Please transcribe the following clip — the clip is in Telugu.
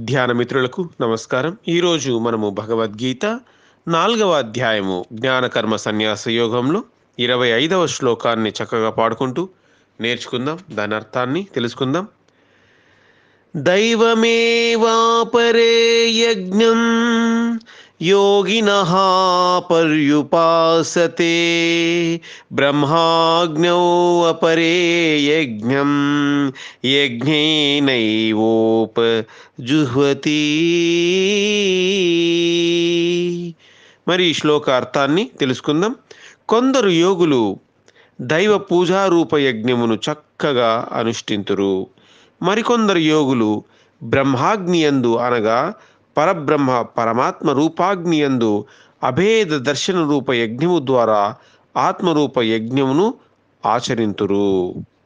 ధ్యాన మిత్రులకు నమస్కారం ఈరోజు మనము భగవద్గీత నాలుగవ అధ్యాయము జ్ఞానకర్మ సన్యాస యోగంలో ఇరవై ఐదవ శ్లోకాన్ని చక్కగా పాడుకుంటూ నేర్చుకుందాం దాని అర్థాన్ని తెలుసుకుందాం దైవమేవాపరే యజ్ఞం యోగిన పర్యుపాసతే బ్రహ్మాగ్నౌ అపరే యజ్ఞం యజ్ఞేనైవోప జుహ్వతి మరి ఈ శ్లోకార్థాన్ని తెలుసుకుందాం కొందరు యోగులు దైవ పూజారూప యజ్ఞమును చక్కగా అనుష్ఠింతురు మరికొందరు యోగులు బ్రహ్మాగ్నియందు అనగా పరబ్రహ్మ పరమాత్మ రూపాగ్నియందు అభేద దర్శన రూప యజ్ఞము ద్వారా ఆత్మరూప యజ్ఞమును ఆచరింతురు